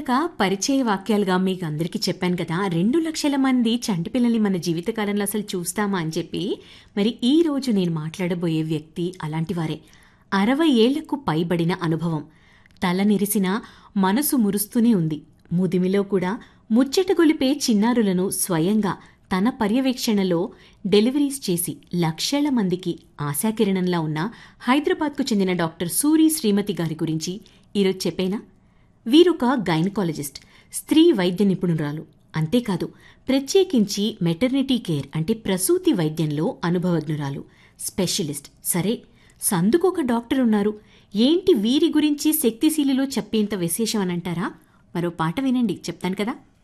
ఇందాక పరిచయ వాక్యాలుగా మీకు అందరికీ చెప్పాను కదా రెండు లక్షల మంది చంటి పిల్లల్ని మన జీవితకాలంలో అసలు చూస్తామా అని చెప్పి మరి ఈ రోజు నేను మాట్లాడబోయే వ్యక్తి అలాంటివారే అరవై ఏళ్లకు పైబడిన అనుభవం తల నెరిసిన మనసు మురుస్తూనే ఉంది ముదిమిలో కూడా ముచ్చటగొలిపే చిన్నారులను స్వయంగా తన పర్యవేక్షణలో డెలివరీస్ చేసి లక్షల మందికి ఆశాకిరణంలా ఉన్న హైదరాబాద్కు చెందిన డాక్టర్ సూరి శ్రీమతి గారి గురించి ఈరోజు చెప్పేనా వీరొక గైనకాలజిస్ట్ స్త్రీ వైద్య నిపుణురాలు అంతేకాదు ప్రత్యేకించి మెటర్నిటీ కేర్ అంటే ప్రసూతి వైద్యంలో అనుభవజ్ఞురాలు స్పెషలిస్ట్ సరే సందుకొక డాక్టర్ ఉన్నారు ఏంటి వీరి గురించి శక్తిశీలిలో చెప్పేంత విశేషం అని అంటారా మరో పాట వినండి చెప్తాను కదా